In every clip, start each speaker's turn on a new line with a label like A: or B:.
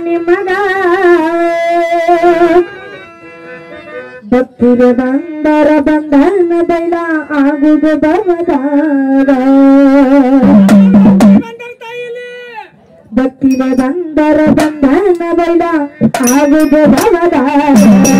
A: ನಿಮಗ ಭಕ್ತಿಗೆ ಬಂದರ ಬಂಧನ ಬೈಲ ಆಗುದು ಬರದಾರ ಭಕ್ತಿಗೆ ಬಂದರ ಬಂಧನ ಬೈಲ ಆಗುದು ಬರದಾರ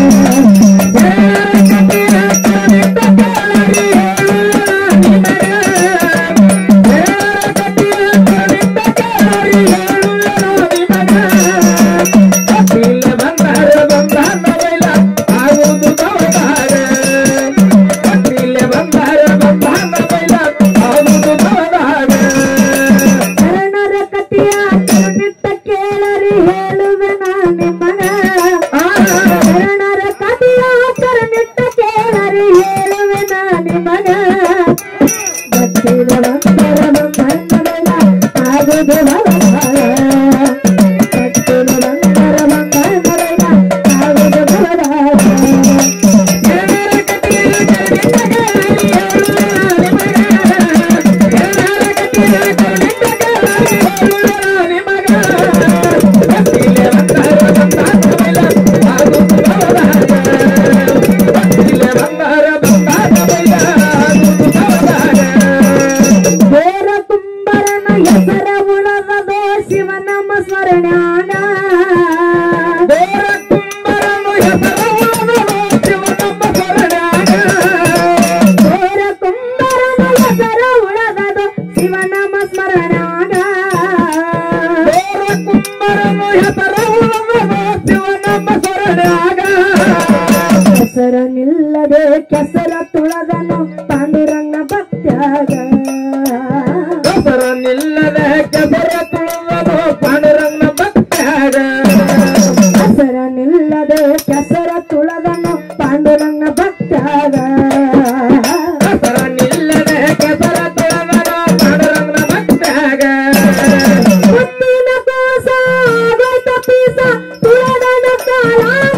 A: ಶರಣರ ಕಥೆಯ ಕರುಣಿಟ್ಟ ಕೇಳರಿ ಹೇಳುವೆ ನಾ ನಿಮ್ಮನ ಶರಣರ ಕಥೆಯ ಕರುಣಿಟ್ಟ ಕೇಳರಿ ಹೇಳುವೆ ನಾ ನಿಮ್ಮನ ಭಕ್ತಿರ ಬಂದರ ಬಂಧನಗಳ ಆಗುದು ಬರದಾರ ಭಕ್ತಿರ ಬಂದರ ಬಂಧನಗಳ ಆಗುದು ಬರದಾರ ಬೇರ ಕುಂಬರನ ಹೆಸರ ಉಳದದೋ ಶಿವನಮ್ಮ ಸ್ಮರಣಾಗ ಬೇರ ಕುಂಬರನ ಹೆಸರ ಉಳದದೋ ಶಿವನಮ್ಮ ಸ್ಮರಣಾಗ ಹೆಸರ ನಿಲ್ಲದೆ ಕೆಸರ ತುಳದನು ಪಾಂಡುರಂಗ ಭಕ್ತ್ಯಾಗ
B: ನಿಲ್ಲದೆ ಕೆಸರ ತುಳುವುದು ಪಾಂಡುರಂಗನ ಭಕ್ತ್ಯಾಗ
A: ಹೆಸರ ನಿಲ್ಲದೆ ಕೆಸರ ತುಳದನು ಪಾಂಡುರಂಗ ಭಕ್ತ್ಯಾಗ
B: ಕೆಸರ ನಿಲ್ಲದೆ ಕೆಸರ ತುಳುವುದು ಪಾಂಡುರಂಗನ ಭಕ್ತ್ಯಾಗ
A: ಮುತ್ತಿನ ಕೋಸ ಆಗೋಯ್ತ ಪೀಸ ತುಳದನ ಕಾಲಾಗ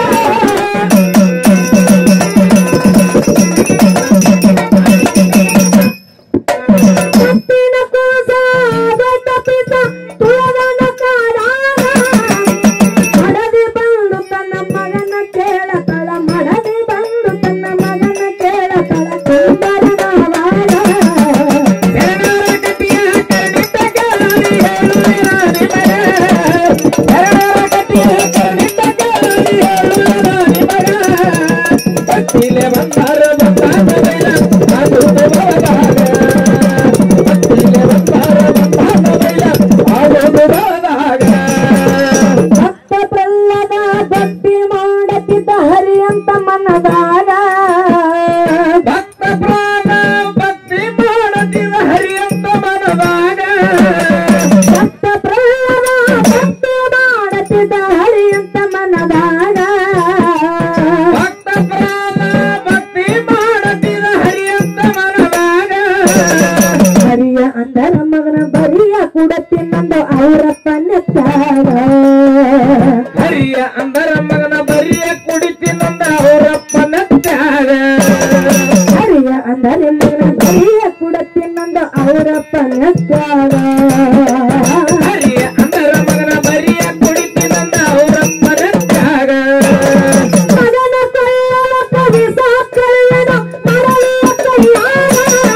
A: ಮುತ್ತಿನ ಕೋಸ ಆಗೋಯ್ತ ಪೀಸ ತುಳದನ ಕಾಲಾಗ ಮಡದಿ ಬಂದು ತನ್ನ ಮಗನ ಕೇಳತಳ ಮಡದಿ ಬಂದು ತನ್ನ ಮಗನ ಕೇಳತಳ ಕುಂಬರನ ವಾರ
B: ಶರಣರ ಕಟ್ಟಿಯ ಕರ್ಣಿತ ಕೇಳಲಿ ಹೇಳುವಿರ ನಿಮಗ. ಶರಣರ ಕಟ್ಟಿಯ ಕರ್ಣಿತ ಕೇಳಲಿ ಹೇಳುವಿರ ನಿಮಗ. ಭಕ್ತಿಲೆ ಬಂದಾರ ಬಂದಾರ ಬೈಲ, ಆಗುವುದು ಬರದಾಗ. ಭಕ್ತಿಲೆ ಬಂದಾರ ಬಂದಾರ ಬೈಲ, ಆಗುವುದು ಬರದಾಗ.
A: ಭಕ್ತ ಪ್ರಹ್ಲಾದ ಭಕ್ತಿ ಮಾಡತಿದ್ದ ಹರಿ ಅಂತ ಮನದಾಗ
B: ಭಕ್ತ ಪ್ರಾಣ ಭಕ್ತಿ ಮಾಡದಿವ ಹರಿಯಂತ ಮನದಾಗ
A: ಭಕ್ತ ಪ್ರಹ್ಲಾದ ಭಕ್ತಿ ಮಾಡತಿದ್ದ ಹರಿ ಅಂತ ಮನದಾಗ
B: ಭಕ್ತ ಪ್ರಾಣ ಭಕ್ತಿ ಮಾಡದಿವ ಹರಿಯಂತ ಮನದಾಗ
A: ಹರಿಯ ಅಂದರ ಮಗನ ಬರಿಯ ಕುಡತಿನ್ನಂದು ಅವರಪ್ಪ ನೆತ್ತಾಗ
B: ಹರಿಯ ಅಂದರ ಮಗನ ಬರಿಯ ಕುಡಿತಿನಂದ ಅವರಪ್ಪನ ತ್ಯಾಗ
A: ಹರಿಯ ಅಂದರೆ ಮಗನ ಬರಿಯ ಕುಡತಿನ್ನಂದು ಅವರಪ್ಪ ನೆತ್ತಾಗ
B: ಹರಿಯ ಅಂದರ ಮಗನ ಬರಿಯ ಕುಡಿತಿನಂದ ಅವರಪ್ಪನ ತ್ಯಾಗ
A: ಮಗನ ಕೈಯಲ ಕವಿ ಸಾಕಲ್ಲನು ಮರಳಿಯ ಕೈಯಾಗ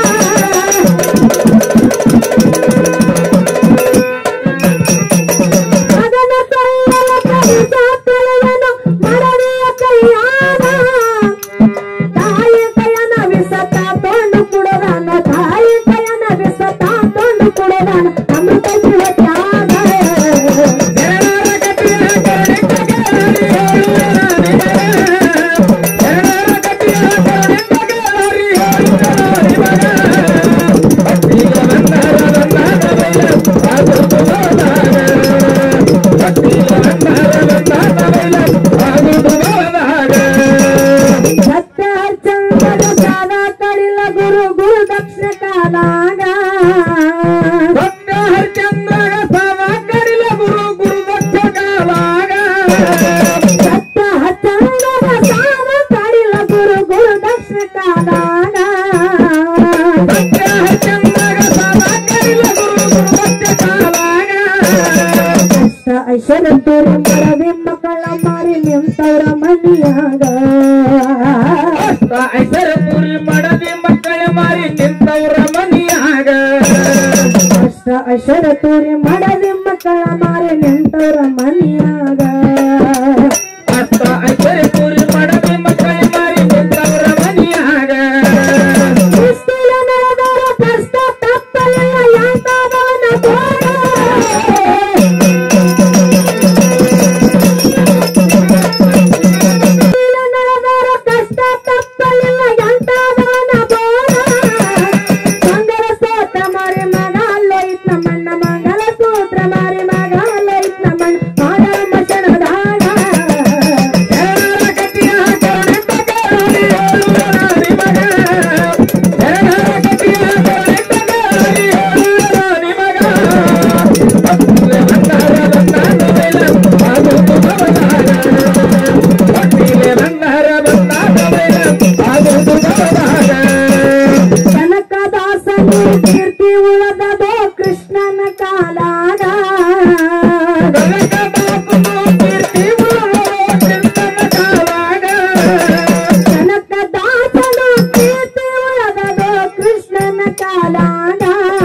A: ಮಗನ ಕೈಯಲ ಕವಿ ಸಾಕಲ್ಲನು ಮರಳಿಯ ಕೈಯಾಗ ತಾಯಿ ಕೈಯನ ವಿಸತ ತೊಂಡು ಕುಡದಾನ ತಾಯಿ ಕೈಯನ ವಿಸತ ತೊಂಡು ಕುಡದಾನ ಅಮೃತ ಜೀವ ತ್ಯಾಗ
B: ಶರಣರ ಕಟ್ಟಿಯ ಕರುಣಿತ ಕೇಳಲಿ ಹೇಳುವಿರ ನಿಮಗ. ಶರಣರ ಕಟ್ಟಿಯ ಕರುಣಿತ ಕೇಳಲಿ ಹೇಳುವಿರ ನಿಮಗ. ಭಕ್ತಿಗೆ ಬಂದಾರ ಬಂದಾರ ಬೈಲ, ಆಗುವುದು ಬರದಾಗ. ಭಕ್ತಿಗೆ ಬಂದಾರ ಬಂದಾರ ಬೈಲ, ಆಗುವುದು ಬರದಾಗ.
A: ಸತ್ಯ ಚಂದದ ಕಾಲ ಕಡಿಲ ಗುರು ಗುರು ದಕ್ಷಿಣ ಕಾಲಾಗ
B: ಭಕ್ತ ಹರಿಚಂದ್ರಗ ಸವ ಕಡಿಲ ಗುರು ಗುರು ದಕ್ಷ ಕಾಲಾಗ.
A: ಸತ್ಯ ಚಂದದ ಕಾಲ ಕಡಿಲ ಗುರು ಗುರು ದಕ್ಷಿಣ ಕಾಲಾಗ
B: ಭಕ್ತ ಹರಿಚಂದ್ರಗ ಸವ ಕಡಿಲ ಗುರು ಗುರು ದಕ್ಷ ಕಾಲಾಗ.
A: ಕಷ್ಟ ಐಶ್ವರ್ಯ ತೋರಿ ಮಡವಿ ಮಕ್ಕಳ ಮಾರಿ ನಿಂತವ್ರ ಮನಿಯಾಗ
B: ಅಷ್ಟ ಐಸರ ಪುರಿ ಮಾಡದಿ ಮಕ್ಕಳ ಮಾರಿ ನಿಂತವ್ರ ಮನಿಯಾಗ
A: ಅಷ್ಟ ಐಶ್ವರ್ಯ ತೋರಿ ಮಡವಿ ಮಕ್ಕಳ ಮಾರಿ ನಿಂತವ್ರ ಮನಿಯಾಗ
B: ಅಷ್ಟ ಐಸರ ಪುರಿ ಮಾಡದಿ ಮಕ್ಕಳ ಮಾರಿ ನಿಂತವ್ರ ಮನಿಯಾಗ
A: ಇಷ್ಟೆಲ್ಲ ನಡೆದರ ಕಷ್ಟ ತಪ್ಪಲಿಲ್ಲ ಯಾಂತವನ ತೋರ ನಡೆದರ ಕಷ್ಟ ತಪ್ಪಲಿಲ್ಲ ಎಂತವನ ಬೋರ ಮಂಗಲ ಸೂತ್ರ ಮಾರಿ ಮಗ ಅಲ್ಲೋಯ್ತ ಮಣ್ಣ ಮಂಗಲ ಸೂತ್ರ ಮಾರಿ ಮಗ ಅಲ್ಲೋಯ್ತ ಮಣ್ಣ ಮಾಡ ಮಶಣದಾಗ
B: ಶರಣರ ಕಟ್ಟಿಯ ಕರುಣಿತ ಕಾಳಿ ಹೇಳುವರಾಣಿ ಮಗ. ಶರಣರ ಕಟ್ಟಿಯ ಕರುಣಿತ ಕಾಳಿ ಹೇಳುವರಾಣಿ ಮಗ. ಭಕ್ತಿಲೆ ಬಂಗಾರದ ತಾಂಡವೇಲ ಆಗುವುದು ಭವದಾಗ. ಭಕ್ತಿಲೆ ಬಂಗಾರದ ತಾಂಡವೇಲ ಆಗುವುದು ಭವದಾಗ.
A: ಕನಕದಾಸನು ಕೀರ್ತಿ ಉಳದದೋ ಕೃಷ್ಣನ ಕಾಲಾಗ
B: ಕನಕದಾಸನು ಕೀರ್ತಿ ಉಳ್ಳವೋ ಚಿಂತನ ಕಾಲಾಗ.
A: ಕನಕದಾಸನು ಕೀರ್ತಿ ಉಳದದೋ ಕೃಷ್ಣನ ಕಾಲಾಗ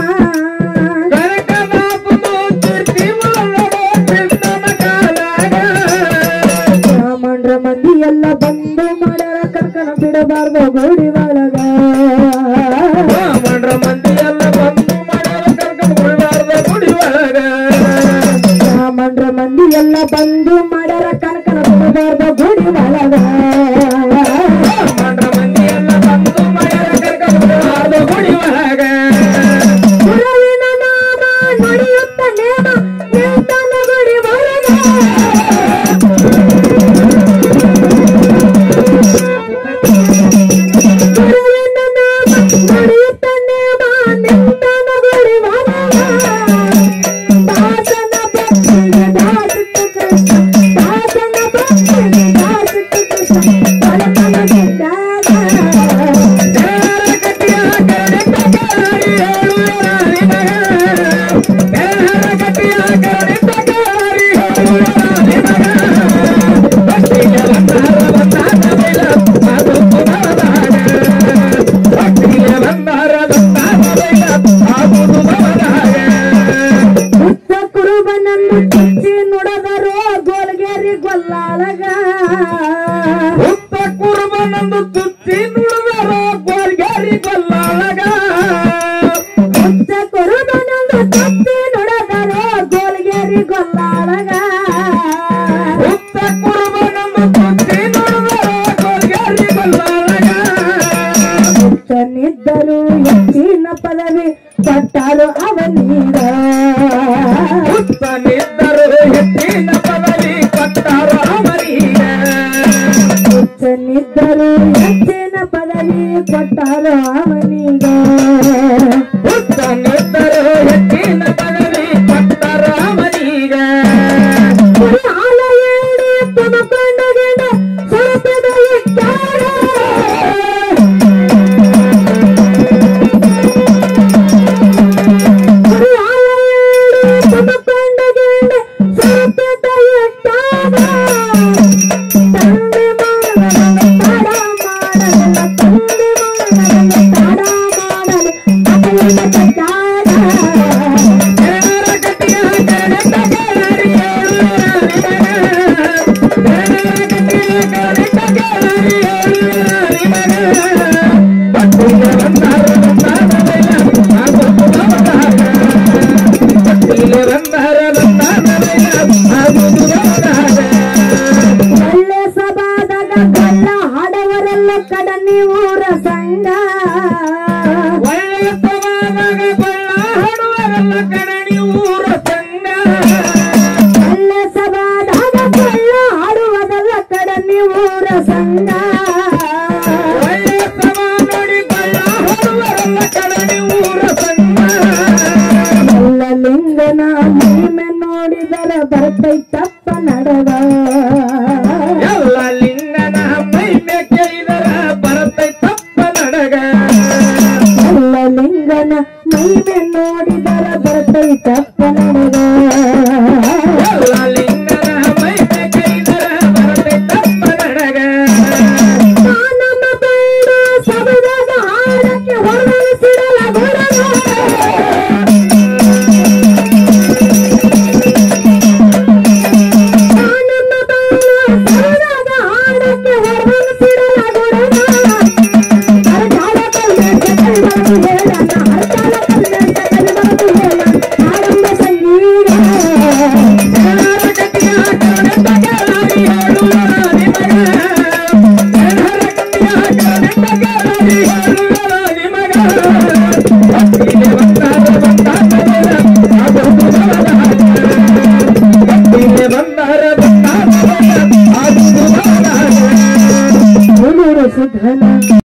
B: ಕನಕದಾಸನು ಕೀರ್ತಿ ಉಳ್ಳವೋ ಚಿಂತನ ಕಾಲಾಗ.
A: ಬ್ರಾಹ್ಮಣರ ಮಂದಿ ಎಲ್ಲ ಬಂದು ಮಾಡ್ಯಾರ ಕರ್ಕನ ಬಿಡಬಾರ್ದು ಗೋಡಿ ಒಳಗ
B: ಬ್ರಾಹ್ಮಣರ ಮಂದಿ ಎಲ್ಲ ಬಂದು ಮಾಡ್ಯಾರ ಕರ್ಕೊಂಡು ಬಿಡಬಾರ್ದು ಗುಡಿ ಒಳಗ.
A: ಬ್ರಾಹ್ಮಣರ ಮಂದಿ ಎಲ್ಲ ಬಂದು ಮಾಡ್ಯಾರ ಕನಕನ ಬಿಡಬಾರ್ದು ಗೋಡಿ ಒಳಗ
B: ಬ್ರಾಹ್ಮಣರ ಮಂದಿ ಎಲ್ಲ ಬಂದು ಮಾಡ್ಯಾರ ಕರ್ಕೊಂಡು ಬಿಡಬಾರ್ದು ಗುಡಿ ಒಳಗ.
A: ಗುರುವಿನ ನಾಮ ನುಡಿಯುತ್ತ ನೇಮ ನಿಲ್ತಾನ ಗುಡಿ ಒಳಗ ಗುರುವಿನ ನಾಮ ನುಡಿಯುತ್ತ ನೇಮ ನಿಲ್ತಾನ ಗುಡಿ ಒಳಗ ದಾಸನ ಭಕ್ತಿಗೆ ದಾಸುತ್ತ ಕೃಷ್ಣ ದಾಸನ ಭಕ್ತಿಗೆ ದಾಸುತ್ತ ಕೃಷ್ಣ ಬಲತನದಿಂದಾಗ
B: ದೇವರ ಕಟ್ಟಿಯ ಕರುಣಿತ ಕಾಳಿ ಹೇಳುವರಾಣಿ ಮಗ. ದೇವರ ಕಟ್ಟಿಯ ಕರುಣಿತ ಕಾಳಿ ಹೇಳುವರಾಣಿ ಮಗ. ಭಕ್ತಿಗೆ ಬಂದಾರ ಬಂದಾದ ಮೇಲ ಆಗುವುದು ಭವದಾಗ. ಭಕ್ತಿಗೆ ಬಂದಾರ ಬಂದಾದ ಮೇಲ ಆಗುವುದು ಭವದಾಗ.
A: ಹುತ್ತ ಕುರುಬನನ್ನು ಚುಚ್ಚಿ ನುಡದರು ಗೋಲ್ಗೇರಿ ಗೊಲ್ಲಾಳಗ
B: ಹುತ್ತ ಕುರುಬನಂದು ತುಚ್ಚಿ ನುಡಿದರೋ ಗೋರ್ಗಾರಿ ಕೊಲ್ಲಾಳಗ.
A: ಹುತ್ತ ಕುರುಬನನ್ನು ಚುಚ್ಚಿ ನುಡದರು ಗೋಲ್ಗೇರಿ ಗೊಲ್ಲಾಳಗ
B: ಹುತ್ತ ಕುರುಬನಂದು ತುಚ್ಚಿ ನುಡಿದರೋ ಗೋರ್ಗಾರಿ ಕೊಲ್ಲಾಳಗ.
A: ಹುಚ್ಚನಿದ್ದರು ಹೆಚ್ಚಿನ ಪದವಿ ಕೊಟ್ಟರು ಅವನೀಗ
B: ಹುತ್ತನಿದ್ದರು ಹೆಚ್ಚಿನ ಪದವಿ ಕೊಟ್ಟರು ಅವರಿಗೆ.
A: ಹುಚ್ಚನಿದ್ದರು ಹೆಚ್ಚಿನ ಪದವಿ ಕೊಟ್ಟರು ಅವನೀಗ
B: ಹುತ್ತನಿದ್ದರು ಹೆಚ್ಚಿನ ಪದವಿ ಕೊಟ್ಟರು ಅವರಿಗೆ.
A: ಕುರಿ ಹಾಲ ಏಡಿ ತುಮಕೊಂಡು ಗಿಡ ಸುರತದ ಇಟ್ಟಾರ ಕುರಿ ಹಾಲ ಏಡಿ ತುಮಕೊಂಡು ಗಿಡ ಸುರತದ ಇಟ್ಟಾರ ತಂದೆ ಮಾಡಲು ತಡ ಮಾಡಲಿಲ್ಲ ತಂದೆ ಮಾಡಲು ತಡ ಮಾಡಲಿ ಅಕಲಿನ ಕಟ್ಟಾಡ
B: ದೇವರ ಕಟ್ಟಿಯ ಕರೆತ ಗಾಳಿ ಹೇಳುವರಾಣಿ ಮಗ. ದೇವರ ಕಟ್ಟಿಯ ಕರೆತ ಗಾಳಿ ಹೇಳುವರಾಣಿ ಮಗ. ಭಕ್ತಿಗೆ ಬಂದಾರ ಬಂದಾದ ಮೇಲ ಆಗುವುದು ಭವದಾಗ. ಭಕ್ತಿಗೆ ಬಂದಾರ ಬಂದಾದ ಮೇಲ ಆಗುವುದು ಭವದಾಗ.
A: ಒಳ್ಳೆ ಸಭಾದಾಗ ಕಳ್ಳ ಹಾಡವರೆಲ್ಲ ಕಡನಿ ಊರ ಸಂಘ
B: ಒಳ್ಳೆಯ ಸಮಾನಾಗ ಕೊಳ್ಳ ಹಾಡುವರೆಲ್ಲ ಕಣನಿ ಊರ ಸಂಘ
A: ಒಳ್ಳೆ ಸಭಾದಾಗ ಕಳ್ಳ ಹಾಡುವುದಲ್ಲ ಕಡನಿ ಊರ ಸಂಘ
B: ಒಳ್ಳೆಯ ಸಮ ನೋಡಿ ಕೊಳ್ಳ ಹಾಡುವರೆಲ್ಲ ಕಣನಿ ಊರ ಸಂಘ
A: ಎಲ್ಲ ಲಿಂಗನ ಮಹಿಮೆ ನೋಡಿದರೆ ಬರ್ತೈತಪ್ಪ ನಡೆವ
B: ಎಲ್ಲ ಲಿಂಗನ ಮೈಮೆ ಕೇಳಿದರ ಬರತೈ ತಪ್ಪ ನಡಗ
A: ಎಲ್ಲ ಲಿಂಗನ ಮಹಿಮೆ ನೋಡಿದರೆ ಬರ್ತೈತಪ್ಪ ನಡೆವ
B: ಎಲ್ಲ ಲಿಂಗ ಅದು ಸುಧಾರಣೆ.
A: ಹುಡುಗರು ಸುಧನ